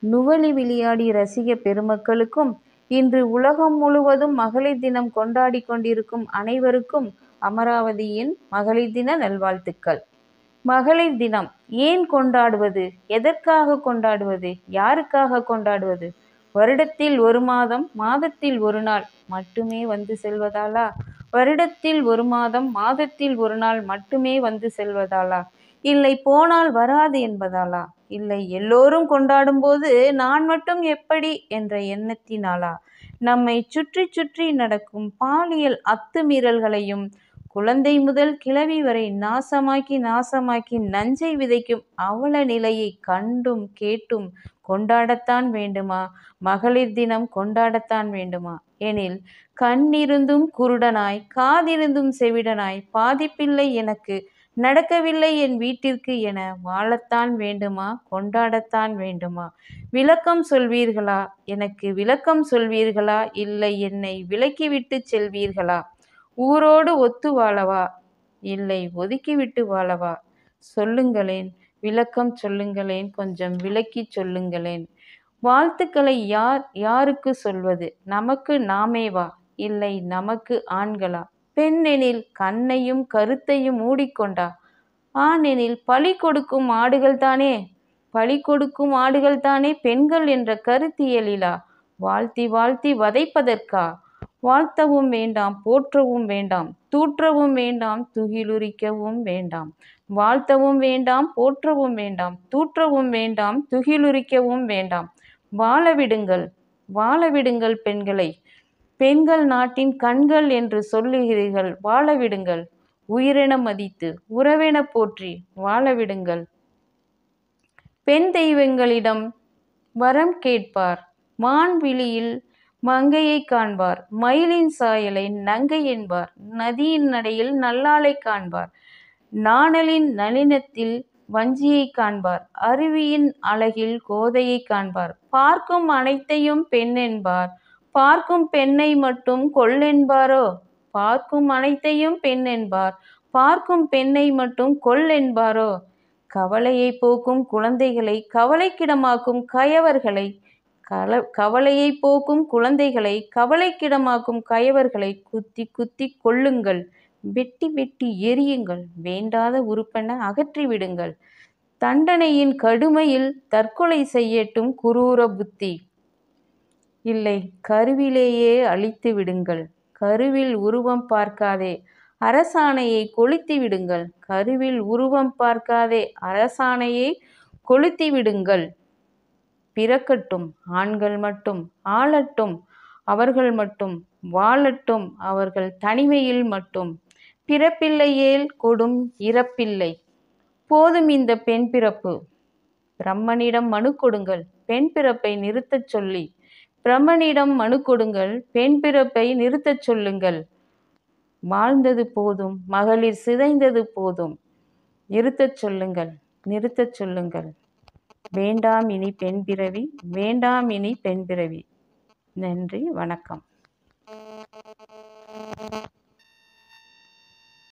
நுவலி விளையாடி ரசிக பெருமக்களுக்கும் இன்று உலகம் முழுவதும் மகளிர் தினம் கொண்டாடிக் கொண்டிருக்கும் அனைவருக்கும் அமராவதியின் மகளிர் தின நல்வாழ்த்துக்கள். மகளிர் தினம் ஏன் கொண்டாடுவது? எதற்காக கொண்டாடுவது? யாருக்காக கொண்டாடுவது? வருடத்தில் ஒரு மாதம், மாதத்தில் ஒரு நாள் மட்டுமே வந்து செல்வதாலா? வருடத்தில் ஒரு மாதம், மாதத்தில் ஒரு நாள் மட்டுமே வந்து செல்வதாலா? இல்லை போனால் வராது என்பதாலா? இல்லை எல்லோரும் கொண்டாடும்போது நான் மட்டும் எப்படி என்ற எண்ணத்தினாலா? நம்மைச் சுற்றிச் சுற்றி நடக்கும் பாலியல் அத்துமீறல்களையும் குழந்தை முதல் கிழவி வரை நாசமாக்கி நாசமாக்கி நஞ்சை விதைக்கும் அவல நிலையைக் கண்டும் கேட்டும் கொண்டாடத்தான் வேண்டுமா? மகளிர் தினம் கொண்டாடத்தான் வேண்டுமா? எனில் கண்ணிருந்தும் குருடனாய், காதிருந்தும் செவிடனாய், பாதிப்பில்லை எனக்கு, நடக்கவில்லை என் வீட்டிற்கு என வாழத்தான் வேண்டுமா? கொண்டாடத்தான் வேண்டுமா? விளக்கம் சொல்வீர்களா? எனக்கு விளக்கம் சொல்வீர்களா? இல்லை என்னை விலக்கிவிட்டுச் செல்வீர்களா? ஊரோடு ஒத்து வாழவா? இல்லை ஒதுக்கிவிட்டு வாழவா? சொல்லுங்களேன் விளக்கம் சொல்லுங்களேன் கொஞ்சம் விளக்கிச் சொல்லுங்களேன். வாழ்த்துக்களை யார் யாருக்குச் சொல்வது? நமக்கு நாமேவா? இல்லை நமக்கு ஆண்களா? பெண்ணெனில் கண்ணையும் கருத்தையும் மூடிக்கொண்டா? ஆணெனில் பலி கொடுக்கும் ஆடுகள்தானே? பலி கொடுக்கும் ஆடுகள்தானே பெண்கள் என்ற கருத்தியலிலா? வாழ்த்தி வாழ்த்தி வதைப்பதற்கா? வாழ்த்தவும் வேண்டாம் போற்றவும் வேண்டாம் தூற்றவும் வேண்டாம் துகிலுரிக்கவும் வேண்டாம். வாழ்த்தவும் வேண்டாம் போற்றவும் வேண்டாம் தூற்றவும் வேண்டாம் துகிலுரிக்கவும் வேண்டாம். வாழவிடுங்கள் வாழவிடுங்கள் பெண்களை. பெண்கள் நாட்டின் கண்கள் என்று சொல்லுகிறீர்கள் வாழவிடுங்கள். உயிரென மதித்து, உறவெனப் போற்றி வாழவிடுங்கள். பெண் தெய்வங்களிடம் வரம் கேட்பார். மான் விழியில் மங்கையைக் காண்பார். மயிலின் சாயலை நங்கை என்பார். நதியின் நடையில் நல்லாளைக் காண்பார். நாணலின் நளினத்தில் வஞ்சியைக் காண்பார். அருவியின் அழகில் கோதையைக் காண்பார். பார்க்கும் அனைத்தையும் பெண் என்பார். பார்க்கும் பெண்ணை மட்டும் கொல் என்பாரோ? பார்க்கும் அனைத்தையும் பெண் என்பார். பார்க்கும் பெண்ணை மட்டும் கொல் என்பாரோ? கவலையைப் போக்கும் குழந்தைகளை கவலைக்கிடமாக்கும் கயவர்களை கவலையைப் போக்கும் குழந்தைகளை கவலைக்கிடமாக்கும் கயவர்களை குத்திக் குத்திக் கொல்லுங்கள். வெட்டி வெட்டி எறியுங்கள். வேண்டாத உறுப்பென அகற்றிவிடுங்கள். தண்டனையின் கடுமையில் தற்கொலை செய்யட்டும் குரூர புத்தி. இல்லை கருவிலேயே அழித்து விடுங்கள். கருவில் உருவம் பார்க்காதே அரசாணையைக் கொளுத்தி விடுங்கள். கருவில் உருவம் பார்க்காதே அரசாணையைக் கொளுத்தி விடுங்கள். பிறக்கட்டும் ஆண்கள் மட்டும் ஆளட்டும் அவர்கள் மட்டும் வாழட்டும் அவர்கள் தனிமையில் மட்டும். பிறப்பில்லையேல் கொடும் இறப்பில்லை. போதும் இந்தப் பெண் பிறப்பு. பிரமனிடம் மனு கொடுங்கள் பெண் பிறப்பை நிறுத்தச் சொல்லி. பிரமனிடம் மனு கொடுங்கள் பெண் பிறப்பை நிறுத்தச் சொல்லுங்கள். வாழ்ந்தது போதும் மகளிர் சிதைந்தது போதும். நிறுத்தச் சொல்லுங்கள் நிறுத்தச் சொல்லுங்கள். வேண்டாம் இனி பெண் பிறவி வேண்டாம் இனி பெண் பிறவி. நன்றி வணக்கம்.